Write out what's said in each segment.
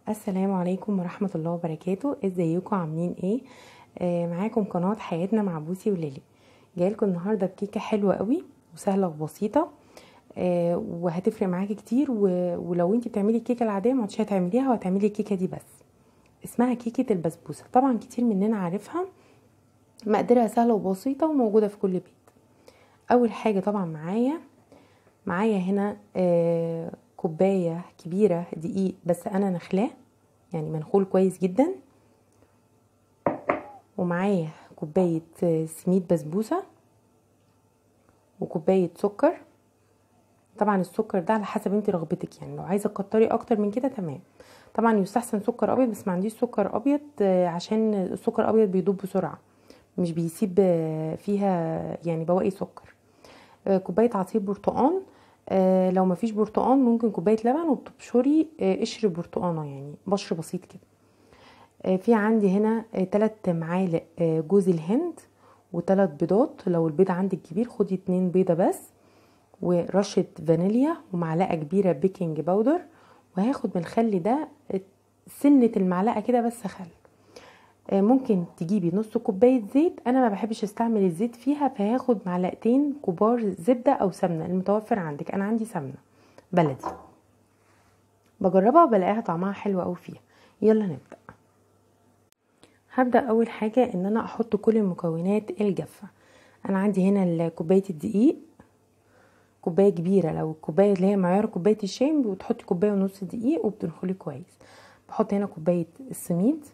السلام عليكم ورحمة الله وبركاته ازيكم عاملين ايه آه معاكم قناة حياتنا مع بوسي وليلي جايلكم النهاردة بكيكة حلوة قوي وسهلة وبسيطة آه وهتفرق معاكي كتير و... ولو انت بتعملي الكيكة العادية ما هتعمليها وهتعملي الكيكة دي بس اسمها كيكة البسبوسة طبعا كتير مننا عارفها مقدرها سهلة وبسيطة وموجودة في كل بيت اول حاجة طبعا معايا معايا هنا آه كوباية كبيرة دقيق بس انا نخلاه يعني منخول كويس جدا ومعايا كوباية سميد بسبوسة وكوباية سكر طبعا السكر ده على حسب انت رغبتك يعني لو عايزه تكتري اكتر من كده تمام طبعا يستحسن سكر ابيض بس ما عنديش سكر ابيض عشان السكر الابيض بيدوب بسرعه مش بيسيب فيها يعني بواقي سكر كوبايه عصير برتقان لو مفيش برتقان ممكن كوبايه لبن وبتبشري قشر برتقانه يعني بشر بسيط كده في عندي هنا تلات معالق جوز الهند وتلات بيضات لو البيض عندك كبير خدي اتنين بيضه بس ورشه فانيليا ومعلقه كبيره بيكنج باودر وهاخد من الخل ده سنه المعلقه كده بس خل ممكن تجيبي نص كوبايه زيت انا ما بحبش استعمل الزيت فيها فهاخد معلقتين كبار زبده او سمنه المتوفر عندك انا عندي سمنه بلدي بجربها وبلاقيها طعمها حلو قوي فيها يلا نبدا هبدا اول حاجه ان انا احط كل المكونات الجافه انا عندي هنا كوبايه الدقيق كوبايه كبيره لو الكوبايه اللي هي معيار كوبايه الشاي بتحطي كوبايه ونص دقيق وبتنخلي كويس بحط هنا كوبايه السميد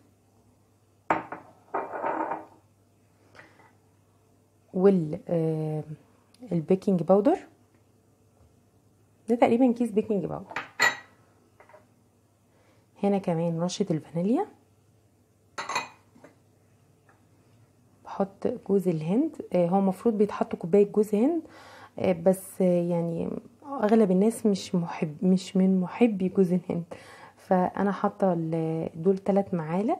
وال آه البيكنج باودر ده تقريبا كيس بيكنج باودر هنا كمان رشة الفانيليا بحط جوز الهند آه هو المفروض بيتحط كوباية جوز هند آه بس يعني اغلب الناس مش محب مش من محبي جوز الهند فانا حاطه دول ثلاث معالق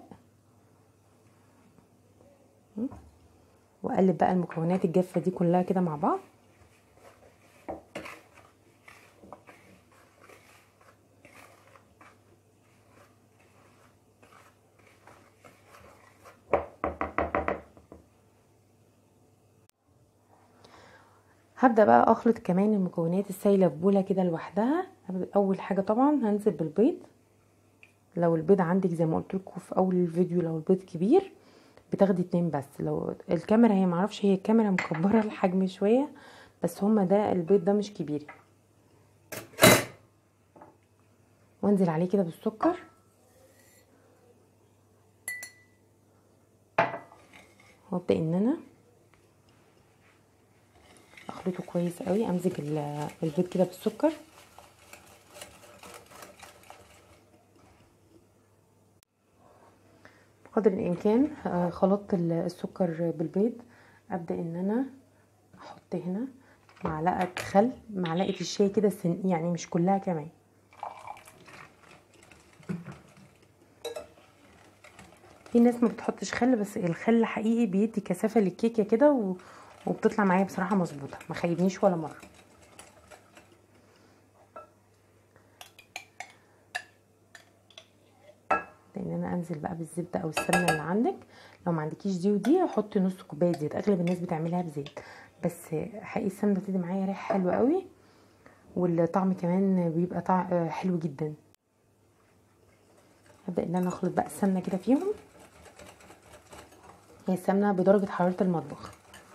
واقلب بقى المكونات الجافه دي كلها كده مع بعض هبدا بقى اخلط كمان المكونات السايله في بوله كده لوحدها اول حاجه طبعا هنزل بالبيض لو البيض عندك زي ما قلت لكم في اول الفيديو لو البيض كبير بتاخدي اتنين بس لو الكاميرا هي معرفش هي الكاميرا مكبره الحجم شويه بس هما ده البيض ده مش كبير وانزل عليه كده بالسكر وابدا ان انا اخلطه كويس قوي امزج البيض كده بالسكر قدر الامكان خلطت السكر بالبيض ابدا ان انا احط هنا معلقه خل معلقه الشاي كده سن يعني مش كلها كمان في ناس ما بتحطش خل بس الخل حقيقي بيدي كثافه للكيكه كده و... وبتطلع معايا بصراحه مظبوطه ما خيبنيش ولا مره ان انا انزل بقى بالزبده او السمنه اللي عندك لو ما عندكيش دي ودي حطي نص كوبايه زيت اغلب الناس بتعملها بزيت بس حقيقي السمنه بتدي معايا ريحه حلوه قوي والطعم كمان بيبقى طعم حلو جدا هبدا ان انا اخلط بقى السمنه كده فيهم هي السمنه بدرجه حراره المطبخ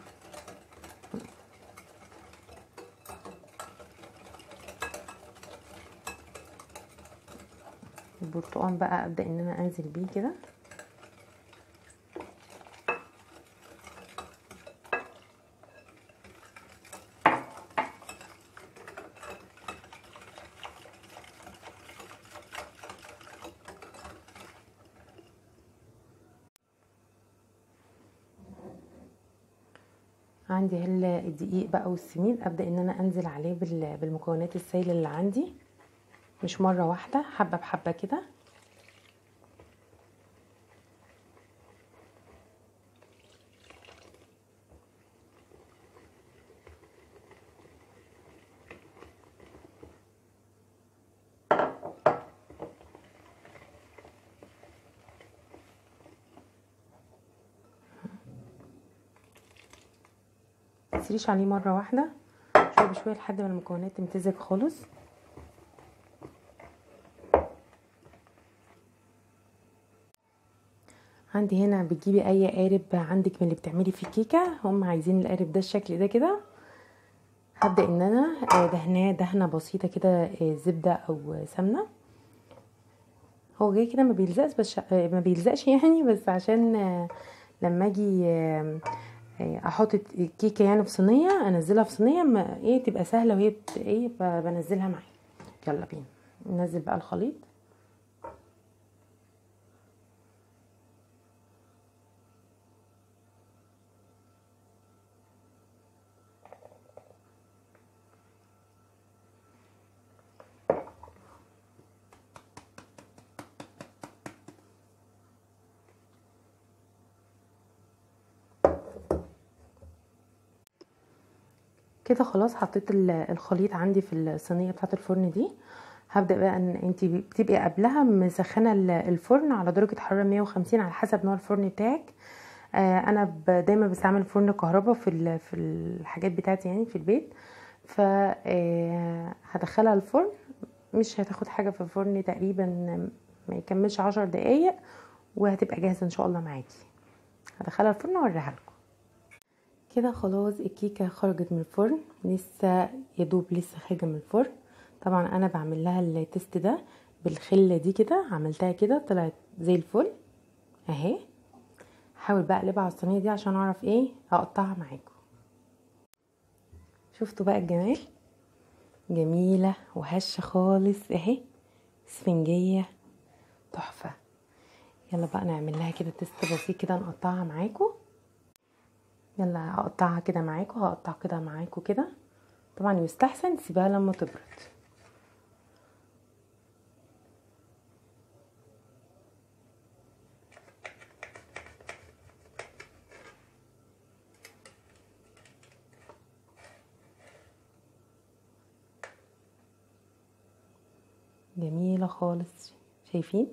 البرتقال بقى ابدا ان انا انزل بيه كده عندي الدقيق بقى والسمين ابدا ان انا انزل عليه بالمكونات السائله اللي عندي مش مرة واحدة حبة بحبة كده تكسريش عليه مره واحده شويه بشويه لحد ما المكونات تمتزج خالص عندي هنا بتجيبي اي قارب عندك من اللي بتعملي فيه كيكه هم عايزين القارب ده الشكل ده كده هبدا ان انا دهناه دهنه بسيطه كده زبده او سمنه هو جاي كده ما بيلزقش بس ما بيلزقش يعني بس عشان لما اجي احط الكيكه يعني في صينيه انزلها في صينيه ما ايه تبقى سهله وهي ايه بنزلها معايا يلا بينا ننزل بقى الخليط كده خلاص حطيت الخليط عندي في الصينيه بتاعه الفرن دي هبدا بقى ان انت بتبقي قبلها مسخنه الفرن على درجه حراره 150 على حسب نوع الفرن بتاعك آه انا دايما بستعمل فرن كهرباء في في الحاجات بتاعتي يعني في البيت ف هدخلها الفرن مش هتاخد حاجه في الفرن تقريبا ما يكملش عشر دقايق وهتبقى جاهزه ان شاء الله معاكي هدخلها الفرن واوريها لكم كده خلاص الكيكه خرجت من الفرن لسه يدوب لسه خارجه من الفرن طبعا انا بعمل لها التست ده بالخله دي كده عملتها كده طلعت زي الفل اهي حاول بقى اقلبها على الصينيه دي عشان اعرف ايه اقطعها معاكم شفتوا بقى الجمال جميله وهشه خالص اهي اسفنجيه تحفه يلا بقى نعمل لها كده تست بسيط كده نقطعها معاكم يلا هقطعها كده معاكم هقطع كده معاكم كده طبعا يستحسن تسيبها لما تبرد جميلة خالص شايفين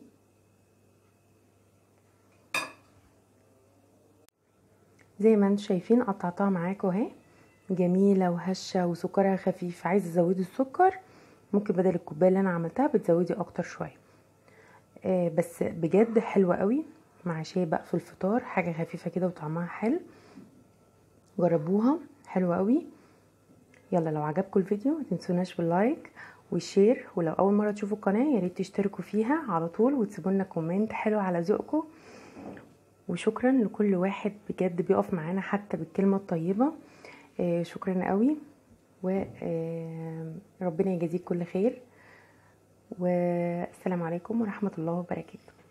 زي ما انتم شايفين قطعتها معاكم اهي جميله وهشه وسكرها خفيف عايزه تزودي السكر ممكن بدل الكوبايه اللي انا عملتها بتزودي اكتر شويه آه بس بجد حلوه قوي مع شاي بقى في الفطار حاجه خفيفه كده وطعمها حلو جربوها حلوه قوي يلا لو عجبكم الفيديو ما تنسوناش باللايك والشير ولو اول مره تشوفوا القناه يا ريت تشتركوا فيها على طول وتسيبوا لنا كومنت حلو على ذوقكم وشكرا لكل واحد بجد بيقف معانا حتى بالكلمه الطيبه آه شكرا قوي وربنا يجازيك كل خير والسلام عليكم ورحمه الله وبركاته